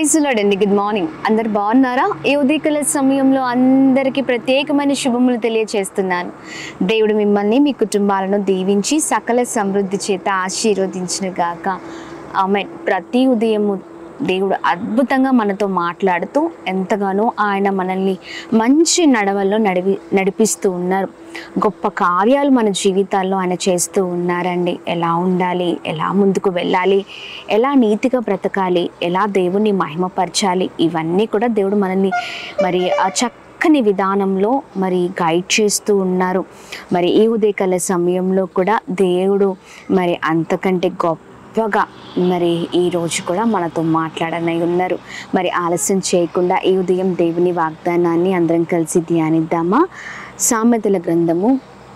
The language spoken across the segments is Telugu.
ప్రైజ్ అండి గుడ్ మార్నింగ్ అందరు బాగున్నారా ఈ ఉదయకాల సమయంలో అందరికీ ప్రత్యేకమైన శుభములు తెలియచేస్తున్నాను దేవుడు మిమ్మల్ని మీ కుటుంబాలను దీవించి సకల సమృద్ధి చేత ఆశీర్వదించిన గాక ఆమె ప్రతి ఉదయము దేవుడు అద్భుతంగా మనతో మాట్లాడుతూ ఎంతగానో ఆయన మనల్ని మంచి నడవల్లో నడివి నడిపిస్తూ ఉన్నారు గొప్ప కార్యాలు మన జీవితాల్లో ఆయన చేస్తూ ఉన్నారండి ఎలా ఉండాలి ఎలా ముందుకు వెళ్ళాలి ఎలా నీతిగా బ్రతకాలి ఎలా దేవుణ్ణి మహిమపరచాలి ఇవన్నీ కూడా దేవుడు మనల్ని మరి ఆ చక్కని విధానంలో మరి గైడ్ చేస్తూ ఉన్నారు మరి ఈ ఉదయకాల సమయంలో కూడా దేవుడు మరి అంతకంటే గొప్పగా మరి ఈ రోజు కూడా మనతో మాట్లాడనై ఉన్నారు మరి ఆలస్యం చేయకుండా ఈ ఉదయం దేవుని వాగ్దానాన్ని అందరం కలిసి ధ్యానిద్దామా సామెతల గ్రంథము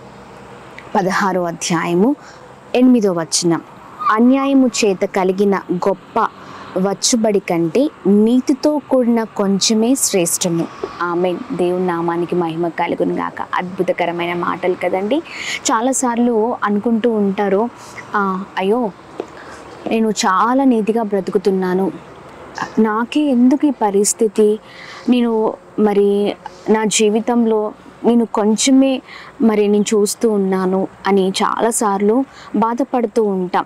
పదహారో అధ్యాయము ఎనిమిదో వచనం అన్యాయము చేత కలిగిన గొప్ప వచ్చుబడి కంటే నీతితో కూడిన కొంచెమే శ్రేష్టము ఆమె దేవుని నామానికి మహిమ కలుగును గాక అద్భుతకరమైన మాటలు కదండి చాలాసార్లు అనుకుంటూ ఉంటారు "ఆ, అయ్యో నేను చాలా నీతిగా బ్రతుకుతున్నాను నాకే ఎందుకు ఈ పరిస్థితి నేను మరి నా జీవితంలో నేను కొంచెమే మరి నేను చూస్తూ ఉన్నాను అని చాలాసార్లు బాధపడుతూ ఉంటాం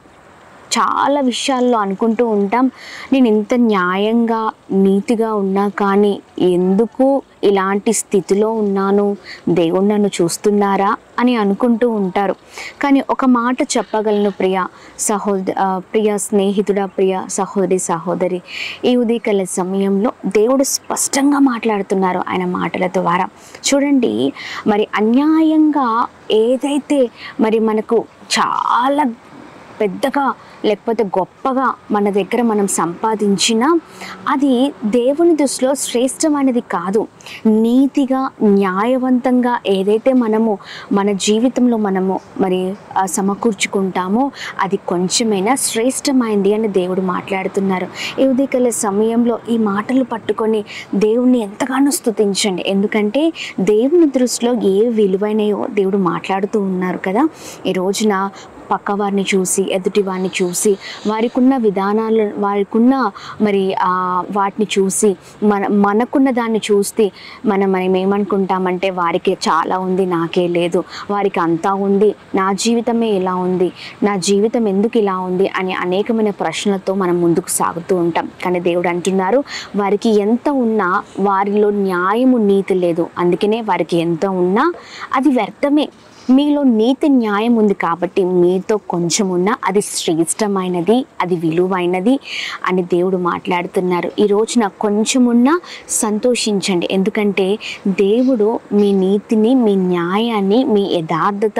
చాలా విషయాల్లో అనుకుంటూ ఉంటాం నేను ఇంత న్యాయంగా నీతిగా ఉన్నా కానీ ఎందుకు ఇలాంటి స్థితిలో ఉన్నాను దేవుడు నన్ను చూస్తున్నారా అని అనుకుంటూ ఉంటారు కానీ ఒక మాట చెప్పగలను ప్రియ సహోద ఆ, ప్రియ స్నేహితుడా ప్రియ సహోదరి సహోదరి ఈ ఉదయకాల సమయంలో దేవుడు స్పష్టంగా మాట్లాడుతున్నారు ఆయన మాటల ద్వారా చూడండి మరి అన్యాయంగా ఏదైతే మరి మనకు చాలా పెద్దగా లేకపోతే గొప్పగా మన దగ్గర మనం సంపాదించినా అది దేవుని దృష్టిలో శ్రేష్టమైనది కాదు నీతిగా న్యాయవంతంగా ఏదైతే మనము మన జీవితంలో మనము మరి ఆ, సమకూర్చుకుంటామో అది కొంచెమైనా శ్రేష్టమైంది అని దేవుడు మాట్లాడుతున్నారు ఈ ఉదయకాల సమయంలో ఈ మాటలు పట్టుకొని దేవుణ్ణి ఎంతగానో స్తుతించండి ఎందుకంటే దేవుని దృష్టిలో ఏ విలువైనయో దేవుడు మాట్లాడుతూ ఉన్నారు కదా ఈ రోజున పక్క వారిని చూసి ఎదుటి వారిని చూసి వారికి ఉన్న విధానాలు వారికి ఉన్న మరి ఆ, వాటిని చూసి మన మనకున్న దాన్ని చూస్తే మనం మనం ఏమనుకుంటామంటే వారికి చాలా ఉంది నాకే లేదు వారికి అంతా ఉంది నా జీవితమే ఇలా ఉంది నా జీవితం ఎందుకు ఇలా ఉంది అని అనేకమైన ప్రశ్నలతో మనం ముందుకు సాగుతూ ఉంటాం కానీ దేవుడు అంటున్నారు వారికి ఎంత ఉన్నా వారిలో న్యాయము నీతి లేదు అందుకనే వారికి ఎంత ఉన్నా అది వ్యర్థమే మీలో నీతి న్యాయం ఉంది కాబట్టి మీతో కొంచెం ఉన్నా అది శ్రేష్టమైనది అది విలువైనది అని దేవుడు మాట్లాడుతున్నారు ఈ రోజున కొంచెమున్నా సంతోషించండి ఎందుకంటే దేవుడు మీ నీతిని మీ న్యాయాన్ని మీ యథార్థత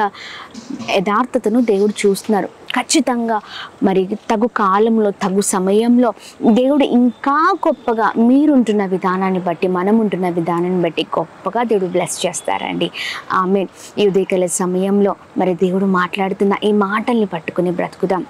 యథార్థతను దేవుడు చూస్తున్నారు ఖచ్చితంగా మరి తగు కాలంలో తగు సమయంలో దేవుడు ఇంకా గొప్పగా మీరుంటున్న విధానాన్ని బట్టి మనం ఉంటున్న విధానాన్ని బట్టి గొప్పగా దేవుడు బ్లెస్ చేస్తారండి ఆమె ఈ ఉదయకాల సమయంలో మరి దేవుడు మాట్లాడుతున్న ఈ మాటల్ని పట్టుకుని బ్రతుకుదాం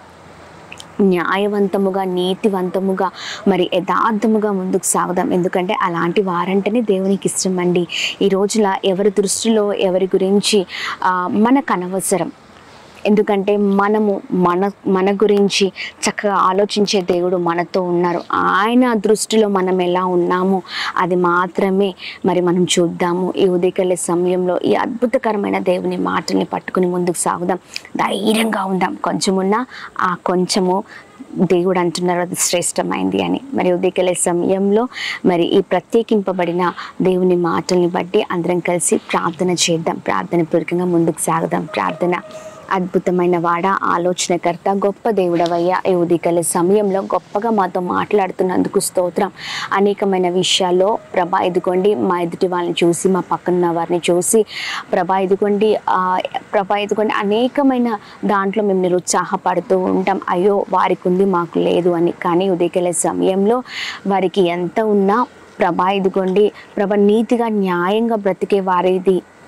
న్యాయవంతముగా నీతివంతముగా మరి యథార్థముగా ముందుకు సాగుదాం ఎందుకంటే అలాంటి వారంటేనే దేవునికి ఇష్టం అండి ఈ రోజుల ఎవరి దృష్టిలో ఎవరి గురించి ఆ, మనకు అనవసరం ఎందుకంటే మనము మన మన గురించి చక్కగా ఆలోచించే దేవుడు మనతో ఉన్నారు ఆయన దృష్టిలో మనం ఎలా ఉన్నామో అది మాత్రమే మరి మనం చూద్దాము ఈ ఉదయకాల సమయంలో ఈ అద్భుతకరమైన దేవుని మాటల్ని పట్టుకుని ముందుకు సాగుదాం ధైర్యంగా ఉందాం కొంచెమున్నా ఆ కొంచెము దేవుడు అంటున్నారు అది శ్రేష్టమైంది అని మరి ఉదయకాల సమయంలో మరి ఈ ప్రత్యేకింపబడిన దేవుని మాటల్ని బట్టి అందరం కలిసి ప్రార్థన చేద్దాం ప్రార్థన పూర్వకంగా ముందుకు సాగుదాం ప్రార్థన అద్భుతమైన వాడ ఆలోచనకర్త గొప్ప దేవుడవయ్యా ఈ ఉదయకాల సమయంలో గొప్పగా మాతో మాట్లాడుతున్నందుకు స్తోత్రం అనేకమైన విషయాల్లో ప్రభా ఇదిగోండి మా ఎదుటి వాళ్ళని చూసి మా పక్కన వారిని చూసి ప్రభా ఇదిగోండి ఆ, ప్రభా ఇదిగోండి అనేకమైన దాంట్లో మేము నిరుత్సాహపడుతూ ఉంటాం అయ్యో వారికి ఉంది మాకు లేదు అని కానీ ఉదయకాల సమయంలో వారికి ఎంత ఉన్నా ప్రభా ఇదిగోండి ప్రభ నీతిగా న్యాయంగా బ్రతికే వారిది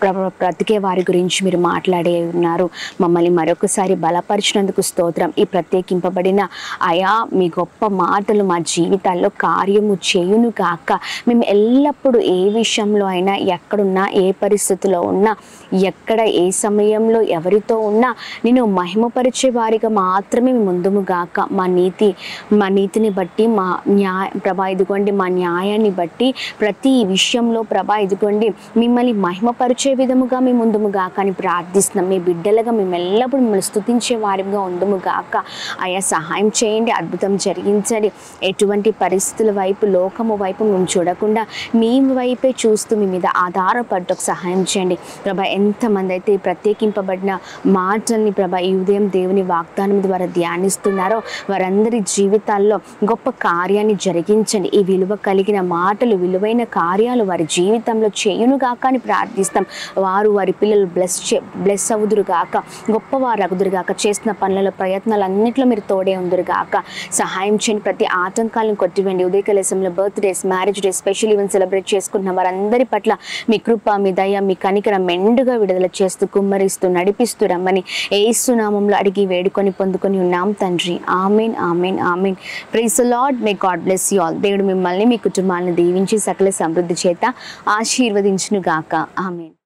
ప్రభ బ్రతికే వారి గురించి మీరు మాట్లాడే ఉన్నారు మమ్మల్ని మరొకసారి బలపరిచినందుకు స్తోత్రం ఈ ప్రత్యేకింపబడిన అయా మీ గొప్ప మాటలు మా జీవితాల్లో కార్యము చేయును కాక మేము ఎల్లప్పుడూ ఏ విషయంలో అయినా ఎక్కడున్నా ఏ పరిస్థితిలో ఉన్నా ఎక్కడ ఏ సమయంలో ఎవరితో ఉన్నా నేను మహిమపరిచే వారిగా మాత్రమే మేము ముందుము గాక మా నీతి మా నీతిని బట్టి మా న్యాయ ప్రభా ఇదిగోండి మా న్యాయాన్ని బట్టి ప్రతి విషయంలో ప్రభా ఇదిగోండి మిమ్మల్ని మహిమపరిచే విధముగా మేము ముందుము గాక అని ప్రార్థిస్తున్నాం మీ బిడ్డలుగా మేము ఎల్లప్పుడూ మిమ్మల్ని స్తుతించే వారిగా ఉందుము గాక అయా సహాయం చేయండి అద్భుతం జరిగించండి ఎటువంటి పరిస్థితుల వైపు లోకము వైపు మేము చూడకుండా మీ వైపే చూస్తూ మీ మీద ఆధారపడటకు సహాయం చేయండి ప్రభా ఎంతమంది అయితే ఈ ప్రత్యేకింపబడిన మాటల్ని ప్రభా ఈ ఉదయం దేవుని వాగ్దానం ద్వారా ధ్యానిస్తున్నారో వారందరి జీవితాల్లో గొప్ప కార్యాన్ని జరిగించండి ఈ విలువ కలిగిన మాటలు విలువైన కార్యాలు వారి జీవితంలో చేయును గాక అని ప్రార్థిస్తాం వారు వారి పిల్లలు బ్లెస్ చే బ్లెస్ అవుదురు గాక గొప్పవారు అగుదురు గాక చేసిన పనులలో ప్రయత్నాలు అన్నింటిలో మీరు తోడే ఉందురు గాక సహాయం చేయండి ప్రతి ఆటంకాలను కొట్టివేయండి ఉదయకలేశంలో birthdays marriage day special event celebrate చేసుకుంటున్న వారందరి పట్ల మీ కృప మీ దయ మీ కనికర మెండుగా విడుదల చేస్తూ కుమ్మరిస్తూ నడిపిస్తూ రమ్మని ఏసునామంలో అడిగి వేడుకొని పొందుకొని ఉన్నాం తండ్రి amen amen amen praise lord may God bless you all దేవుడు మిమ్మల్ని మీ కుటుంబాలను దీవించి సకల సమృద్ధి చేత ఆశీర్వదించును గాక ఆమెన్